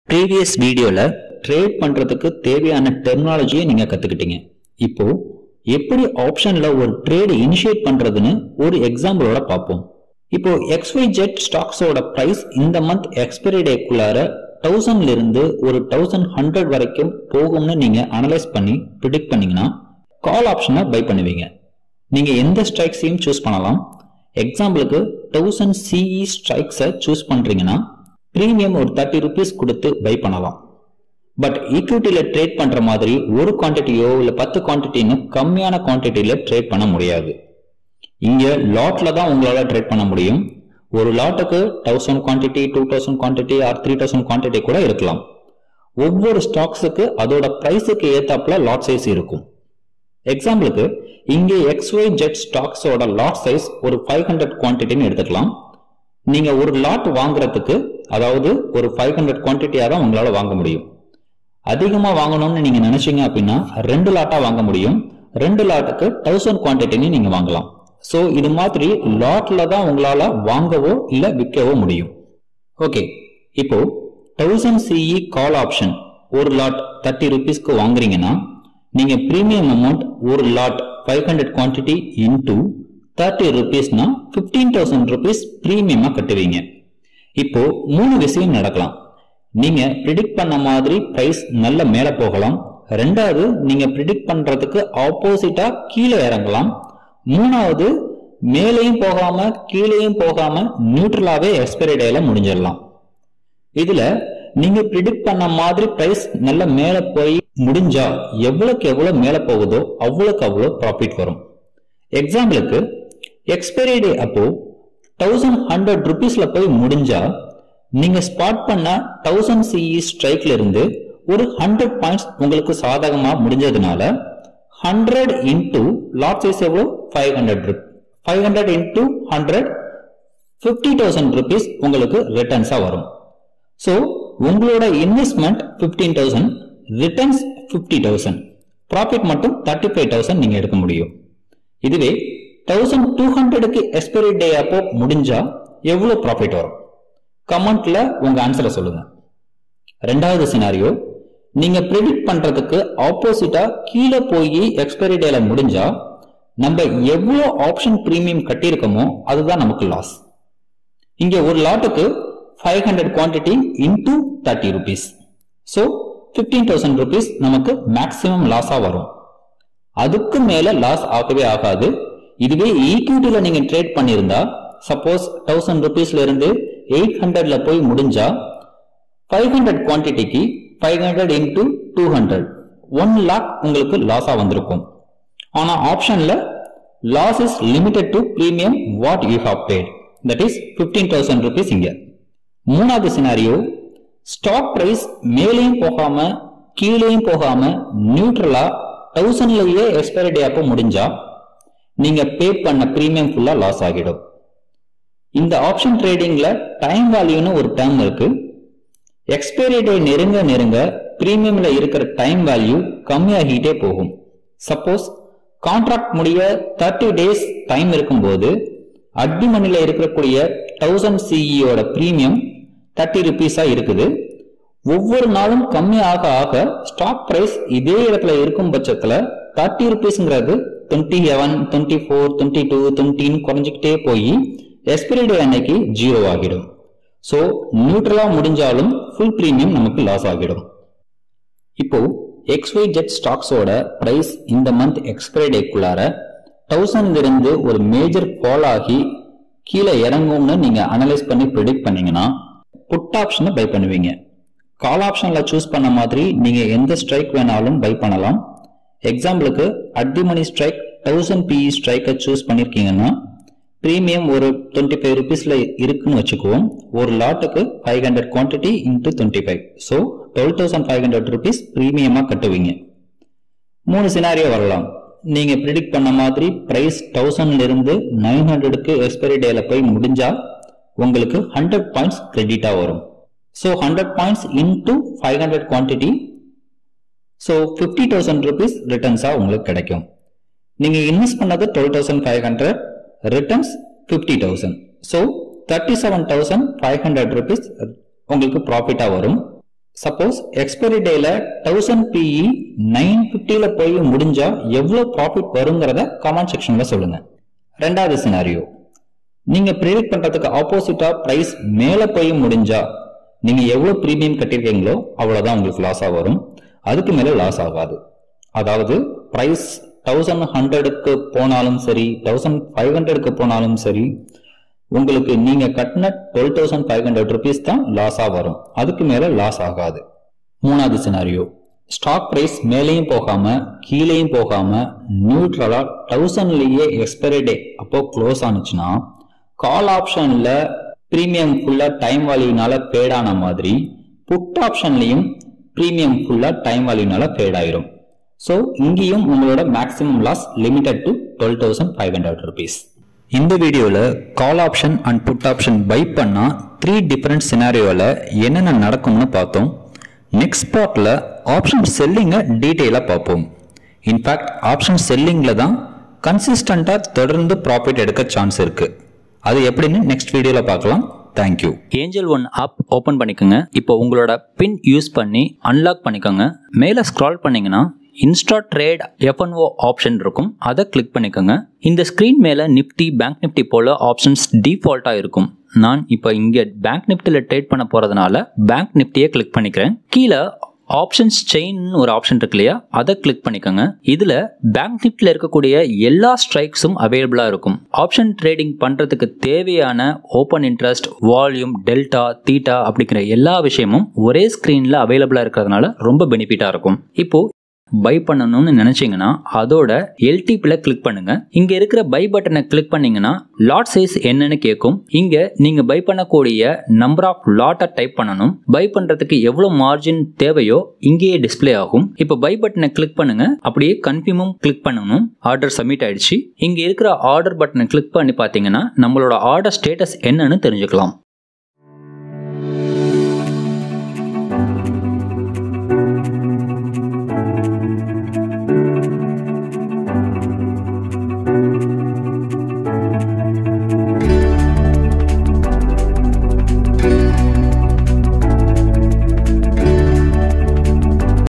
previous வீடியோல trade பண்றதுக்கு தேவையான டெர்மினாலஜியை நீங்க கத்துக்கிட்டீங்க இப்போ எப்படி ஆப்ஷன்ல ஒரு ட்ரேட் இனிஷியேட் பண்றதுன்னு ஒரு எக்ஸாம்பிளோட பார்ப்போம் இப்போ XYZ ஸ்டாக்ஸோட பிரைஸ் இந்த மந்த் எக்ஸ்பைரி டேக்குள்ளார தௌசண்ட்ல இருந்து ஒரு தௌசண்ட் ஹண்ட்ரட் வரைக்கும் போகும்னு நீங்க அனலைஸ் பண்ணி ப்ரிடிக்ட் பண்ணீங்கன்னா கால் ஆப்ஷனை பை பண்ணுவீங்க நீங்க எந்த ஸ்ட்ரைக்ஸையும் சூஸ் பண்ணலாம் எக்ஸாம்பிளுக்கு தௌசண்ட் சிஇ ஸ்ட்ரைக்ஸை சூஸ் பண்றீங்கன்னா பிரீமியம் ஒரு தேர்ட்டி ருபீஸ் கொடுத்து பை பண்ணலாம் பட் ஈக்விட்டியில ட்ரேட் பண்ற மாதிரி ஒரு குவான்டிட்டியோ இல்ல பத்து குவான்டிட்டின்னு கம்மியான குவான்டிட்டியில ட்ரேட் பண்ண முடியாது இங்க லாட்ல தான் உங்களால ட்ரேட் பண்ண முடியும் ஒரு லாட்டுக்கு thousand quantity two thousand quantity or three thousand quantity கூட இருக்கலாம் ஒவ்வொரு ஸ்டாக்ஸுக்கு அதோட பிரைஸுக்கு ஏத்தாப்புல லாட் சைஸ் இருக்கும் எக்ஸாம்பிளுக்கு இங்கே XY ஜெட் ஸ்டாக்ஸோட லாட் சைஸ் ஒரு ஃபைவ் ஹண்ட்ரட் குவான்டிட்டின்னு எடுத்துக்கலாம் நீங்க ஒரு லாட் வாங்குறதுக்கு அதாவது ஒரு ஃபைவ் ஹண்ட்ரட் குவான்டிட்டியா தான் உங்களால வாங்க முடியும் அதிகமா வாங்கணும்னு நீங்க நினைச்சீங்க அப்படின்னா ரெண்டு லாட்டா வாங்க முடியும் ரெண்டு லாட்டுக்கு தௌசண்ட் குவான்டிட்டின்னு நீங்க வாங்கலாம் சோ இது மாதிரி லாட்ல தான் உங்களால வாங்கவோ இல்ல விற்கவோ முடியும் ஓகே இப்போ தௌசண்ட் சிஇ கால் ஆப்ஷன் ஒரு லாட் தேர்ட்டி ருபீஸ்க்கு வாங்குறீங்கன்னா நீங்க பிரீமியம் அமௌண்ட் ஒரு lot five hundred quantity into thirty ருபீஸ்னா பிப்டீன் தௌசண்ட் ருபீஸ் பிரீமியமா கட்டுவீங்க இப்போ மூணு விஷயம் நடக்கலாம் நீங்க ப்ரிடிக்ட் பண்ண மாதிரி பிரைஸ் நல்ல மேல போகலாம் ரெண்டாவது நீங்க ப்ரிடிக்ட் பண்றதுக்கு ஆப்போசிட்டா கீழே இறங்கலாம் மூணாவது மேலேயும் போகாம கீழேயும் போகாம நியூட்ரலாவே எக்ஸ்பைரி டேல முடிஞ்சிடலாம் இதுல நீங்க ப்ரிடிக்ட் பண்ண மாதிரி பிரைஸ் நல்ல மேல போய் முடிஞ்சா எவ்வளவுக்கு எவ்வளவு மேல போகுதோ அவ்வளவுக்கு அவ்வளவு ப்ராஃபிட் வரும் எக்ஸாம்பிளுக்கு எக்ஸ்பைரி டே அப்போ தௌசண்ட் ஹண்ட்ரட் ருபீஸ்ல போய் முடிஞ்சா நீங்க ஸ்பாட் பண்ண தௌசண்ட் சிஇ ஸ்ட்ரைக்ல இருந்து ஒரு ஹண்ட்ரட் பாயிண்ட்ஸ் உங்களுக்கு சாதகமா முடிஞ்சதுனால ஹண்ட்ரட் இன்டூ லாட் சைஸ் எவ்வளோ five hundred five hundred into hundred fifty thousand rupees உங்களுக்கு ரிட்டர்ன்ஸா வரும் ஸோ உங்களோட investment fifteen thousand returns fifty thousand profit மட்டும் தேர்ட்டி ஃபைவ் தௌசண்ட் நீங்க எடுக்க முடியும் இதுவே தௌசண்ட் டூ ஹண்ட்ரடுக்கு எக்ஸ்பைரி டே அப்போ முடிஞ்சா எவ்வளவு ப்ராஃபிட் வரும் கமெண்ட்ல உங்க ஆன்சரை சொல்லுங்க ரெண்டாவது சினாரியோ நீங்க ப்ரிடிக்ட் பண்றதுக்கு ஆப்போசிட்டா கீழே போய் எக்ஸ்பைரி டேல முடிஞ்சா நம்ம எவ்வளவு ஆப்ஷன் பிரீமியம் கட்டியிருக்கோமோ அதுதான் நமக்கு லாஸ் இங்க ஒரு லாட்டுக்கு five hundred quantity into thirty rupees so fifteen thousand rupees நமக்கு மேக்சிமம் லாஸா வரும் அதுக்கு மேல லாஸ் ஆகவே ஆகாது இதுவே ஈக்விட்டியில நீங்க ட்ரேட் பண்ணியிருந்தா சப்போஸ் தௌசண்ட் ருபீஸ்ல இருந்து எயிட் ஹண்ட்ரட்ல போய் முடிஞ்சா ஃபைவ் ஹண்ட்ரட் குவான்டிட்டிக்கு five hundred into two hundred one lakh உங்களுக்கு லாஸா வந்திருக்கும் ஆனா ஆப்ஷன்ல loss is limited to premium what you have paid that is fifteen thousand rupees இங்க மூணாவது சினாரியோ ஸ்டாக் பிரைஸ் மேலேயும் போகாம கீழேயும் போகாம நியூட்ரலா தௌசண்ட்லயே எக்ஸ்பைரி டே அப்போ முடிஞ்சா நீங்க பே பண்ண பிரீமியம் ஃபுல்லா லாஸ் ஆகிடும் இந்த ஆப்ஷன் ட்ரேடிங்ல டைம் வேல்யூன்னு ஒரு டேர்ம் இருக்கு எக்ஸ்பைரி டே நெருங்க நெருங்க பிரீமியம்ல இருக்கிற டைம் வேல்யூ கம்மியாகிட்டே போகும் சப்போஸ் கான்ட்ராக்ட் முடிய தேர்ட்டி டேஸ் டைம் இருக்கும்போது அட்டி மணில இருக்கக்கூடிய தௌசண்ட் சிஇயோட பிரீமியம் தேர்ட்டி ருபீஸா இருக்குது ஒவ்வொரு நாளும் கம்மி ஆக ஆக ஸ்டாக் பிரைஸ் இதே இடத்துல இருக்கும் பட்சத்துல தேர்ட்டி ருபீஸ்ங்கிறது twenty seven twenty four twenty two டுவெண்ட்டின்னு குறைஞ்சிக்கிட்டே போய் எக்ஸ்பிரி டே அன்னைக்கு ஜீரோ ஆகிடும் ஸோ நியூட்ரலா முடிஞ்சாலும் ஃபுல் பிரீமியம் நமக்கு லாஸ் ஆகிடும் இப்போ XY ஜெட் ஸ்டாக்ஸோட பிரைஸ் இந்த மந்த் எக்ஸ்பைரி டேக்குள்ளார தௌசண்ட்ல இருந்து ஒரு மேஜர் ஃபால் ஆகி கீழே இறங்கும்னு நீங்க அனலைஸ் பண்ணி ப்ரிடிக்ட் பண்ணீங்கன்னா புட் ஆப்ஷனை பை பண்ணுவீங்க கால் ஆப்ஷன்ல சூஸ் பண்ண மாதிரி நீங்க எந்த ஸ்ட்ரைக் வேணாலும் பை பண்ணலாம் எக்ஸாம்பிளுக்கு at the money strike thousand PE ஸ்ட்ரைக்கை சூஸ் பண்ணிருக்கீங்கன்னா பிரீமியம் ஒரு டுவெண்ட்டி ஃபைவ் ருபீஸ்ல இருக்குன்னு வச்சுக்குவோம் ஒரு லாட்டுக்கு five hundred quantity into twenty five so twelve thousand five hundred rupees பிரீமியமா கட்டுவீங்க மூணு சினாரியோ வரலாம் நீங்க ப்ரிடிக்ட் பண்ண மாதிரி பிரைஸ் தௌசண்ட்ல இருந்து நைன் ஹண்ட்ரடுக்கு எக்ஸ்பைரி டேல போய் முடிஞ்சா உங்களுக்கு ஹண்ட்ரட் பாயிண்ட்ஸ் கிரெடிட்டா வரும் so hundred points into five hundred quantity so fifty thousand rupees ரிட்டர்ன்ஸா உங்களுக்கு கிடைக்கும் நீங்க இன்வெஸ்ட் பண்ணது twelve thousand five hundred returns fifty thousand so thirty seven thousand five hundred rupees உங்களுக்கு ப்ராஃபிட்டா வரும் சப்போஸ் எக்ஸ்பைரி டேல தௌசண்ட் பிஇ நைன் பிப்டியில போய் முடிஞ்சா எவ்வளவு ப்ராஃபிட் வருங்கிறத கமெண்ட் செக்ஷன்ல சொல்லுங்க ரெண்டாவது சினாரியோ நீங்க ப்ரிடிக்ட் பண்றதுக்கு ஆப்போசிட்டா பிரைஸ் மேல போய் முடிஞ்சா நீங்க எவ்வளவு பிரீமியம் கட்டிருக்கீங்களோ அவ்வளவுதான் உங்களுக்கு லாஸா வரும் அதுக்கு மேல லாஸ் ஆகாது அதாவது பிரைஸ் தௌசண்ட் ஹண்ட்ரடுக்கு போனாலும் சரி தௌசண்ட் ஃபைவ் ஹண்ட்ரடுக்கு போனாலும் சரி உங்களுக்கு நீங்க கட்டின twelve thousand five hundred rupees தான் லாஸா வரும் அதுக்கு மேல லாஸ் ஆகாது மூணாவது சினாரியோ ஸ்டாக் பிரைஸ் மேலேயும் போகாம கீழேயும் போகாம நியூட்ரலா தௌசண்ட்லயே எக்ஸ்பைரி டே அப்போ க்ளோஸ் ஆனிச்சுன்னா கால் ஆப்ஷன்ல பிரீமியம் ஃபுல்லா டைம் வேல்யூனால பேட் ஆன மாதிரி புட் ஆப்ஷன்லயும் பிரீமியம் ஃபுல்லா டைம் வேல்யூனால பேட் ஆயிரும் ஸோ இங்கேயும் உங்களோட maximum loss limited to twelve thousand five hundred rupees இந்த வீடியோவில் call option and put option buy பண்ணால் த்ரீ டிஃப்ரெண்ட் சினாரியோவில் என்னென்ன நடக்கும்னு பார்த்தோம் நெக்ஸ்ட் பார்ட்டில் ஆப்ஷன் செல்லிங்கை டீட்டெயிலாக பார்ப்போம் இன்ஃபேக்ட் ஆப்ஷன் செல்லிங்கில் தான் கன்சிஸ்டண்ட்டாக தொடர்ந்து ப்ராஃபிட் எடுக்க சான்ஸ் இருக்குது அது எப்படின்னு நெக்ஸ்ட் வீடியோவில் பார்க்கலாம் thank you Angel One app open பண்ணிக்கோங்க இப்போ உங்களோட பின் யூஸ் பண்ணி அன்லாக் பண்ணிக்கோங்க மேலே ஸ்க்ரால் பண்ணீங்கன்னா இன்ஸ்டா ட்ரேட் எஃப்என்ஓ ஆப்ஷன் இருக்கும் அதை கிளிக் பண்ணிக்கோங்க இந்த ஸ்க்ரீன் மேலே நிஃப்டி பேங்க் நிஃப்டி போல ஆப்ஷன்ஸ் டிஃபால்ட்டாக இருக்கும் நான் இப்போ இங்கே பேங்க் நிஃப்டியில் ட்ரேட் பண்ண போகிறதுனால பேங்க் நிஃப்டியை கிளிக் பண்ணிக்கிறேன் கீழே ஆப்ஷன்ஸ் செயின் ஒரு ஆப்ஷன் இருக்கு இல்லையா அதை கிளிக் பண்ணிக்கோங்க இதில் பேங்க் நிஃப்டியில் இருக்கக்கூடிய எல்லா ஸ்ட்ரைக்ஸும் அவைலபிளாக இருக்கும் ஆப்ஷன் ட்ரேடிங் பண்ணுறதுக்கு தேவையான open interest volume delta theta அப்படிங்கிற எல்லா விஷயமும் ஒரே ஸ்க்ரீனில் அவைலபிளாக இருக்கிறதுனால ரொம்ப பெனிஃபிட்டாக இருக்கும் இப்போ பை பண்ணணும்னு நினைச்சீங்கன்னா அதோட எல்டிபியில் கிளிக் பண்ணுங்க இங்க இருக்கிற பை பட்டனை கிளிக் பண்ணீங்கன்னா லாட் சைஸ் என்னன்னு கேட்கும் இங்க நீங்க பை பண்ணக்கூடிய நம்பர் ஆஃப் லாட்டை டைப் பண்ணணும் பை பண்றதுக்கு எவ்வளவு மார்ஜின் தேவையோ இங்கேயே டிஸ்ப்ளே ஆகும் இப்போ பை பட்டனை கிளிக் பண்ணுங்க அப்படியே கன்ஃபியூமும் கிளிக் பண்ணணும் ஆர்டர் சப்மிட் ஆயிடுச்சு இங்க இருக்கிற ஆர்டர் பட்டனை கிளிக் பண்ணி பார்த்தீங்கன்னா நம்மளோட ஆர்டர் ஸ்டேட்டஸ் என்னன்னு தெரிஞ்சுக்கலாம்